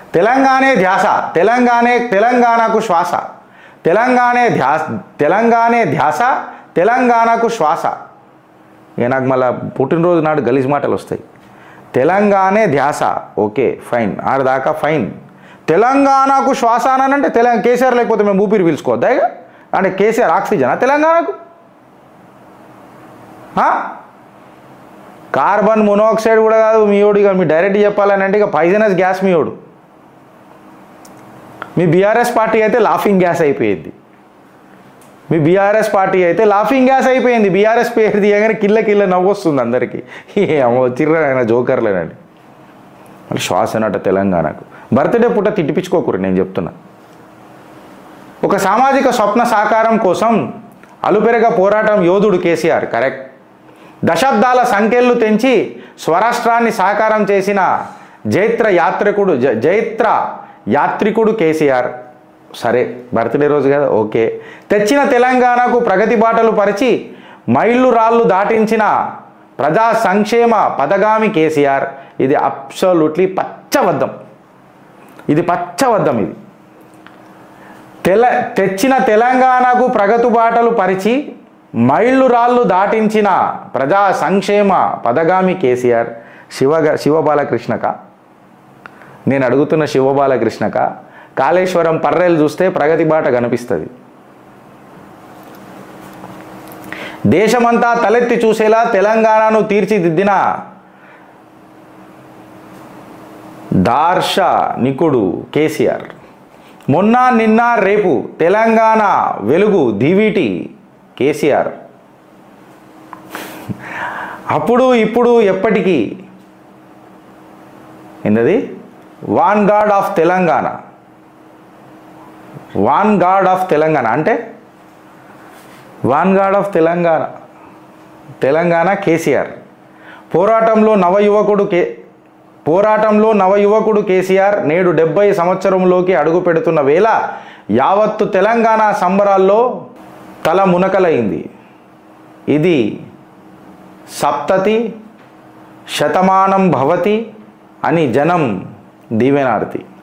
తెలంగాణే ధ్యాస తెలంగాణే తెలంగాణకు శ్వాస తెలంగాణే ధ్యాస తెలంగాణే ధ్యాస తెలంగాణకు శ్వాస ఇక నాకు మళ్ళీ పుట్టినరోజు నాడు గలీజ్ మాటలు వస్తాయి తెలంగాణే ధ్యాస ఓకే ఫైన్ ఆడదాకా ఫైన్ తెలంగాణకు శ్వాస అని అంటే తెలంగాణ కేసీఆర్ లేకపోతే మేము ఊపిరి పీల్చుకోవద్దా ఇక అంటే కేసీఆర్ ఆక్సిజనా తెలంగాణకు ఆ? కార్బన్ మొనాక్సైడ్ కూడా కాదు మీయోడు ఇక మీ డైరెక్ట్ చెప్పాలని అంటే ఇక పైజనస్ గ్యాస్ మీయోడు మీ బీఆర్ఎస్ పార్టీ అయితే లాఫింగ్ గ్యాస్ అయిపోయింది మీ బీఆర్ఎస్ పార్టీ అయితే లాఫింగ్ గ్యాస్ అయిపోయింది బీఆర్ఎస్ పేరు తీయగానే కిల్ల కిల్ల నవ్వు వస్తుంది అందరికీ ఏమో చిర్ర ఆయన జోకర్లేనండి మళ్ళీ శ్వాస అనట తెలంగాణకు బర్త్డే పూట తిట్టిపించుకోకూరు నేను చెప్తున్నా ఒక సామాజిక స్వప్న సాకారం కోసం అలుపెరగ పోరాటం యోధుడు కేసీఆర్ కరెక్ట్ దశాబ్దాల సంఖ్యలు తెంచి స్వరాష్ట్రాన్ని సాకారం చేసిన జైత్ర యాత్రికుడు జ- జైత్ర యాత్రికుడు కేసీఆర్ సరే బర్త్డే రోజు కదా ఓకే తెచ్చిన తెలంగాణకు ప్రగతి బాటలు పరిచి మైళ్ళు రాళ్ళు దాటించిన ప్రజా సంక్షేమ పదగామి కేసీఆర్ ఇది అబ్సల్యూట్లీ పచ్చబద్ధం ఇది పచ్చబద్ధం ఇది తెల తెచ్చిన తెలంగాణకు ప్రగతి బాటలు పరిచి మైళ్ళు రాళ్ళు దాటించిన ప్రజా సంక్షేమ పదగామి కేసీఆర్ శివగ శివబాలకృష్ణక నేను అడుగుతున్న శివబాలకృష్ణక కాళేశ్వరం పర్రెలు చూస్తే ప్రగతి బాట కనిపిస్తుంది దేశమంతా తలెత్తి చూసేలా తెలంగాణను తీర్చిదిద్దిన దార్శనికుడు కేసీఆర్ మొన్న నిన్న రేపు తెలంగాణ వెలుగు దివిటి కేసీఆర్ అప్పుడు ఇప్పుడు ఎప్పటికీ ఏంటది one god of Telangana one god of Telangana అంటే one god of Telangana Telangana KCR పోరాటంలో నవయువకుడు కే పోరాటంలో నవయువకుడు కేసీఆర్ నేడు డెబ్బై సంవత్సరంలోకి అడుగు పెడుతున్న వేళ యావత్తు తెలంగాణ సంబరాల్లో తల మునకలైంది ఇది సప్తతి శతమానం భవతి అని జనం దీవెనార్తి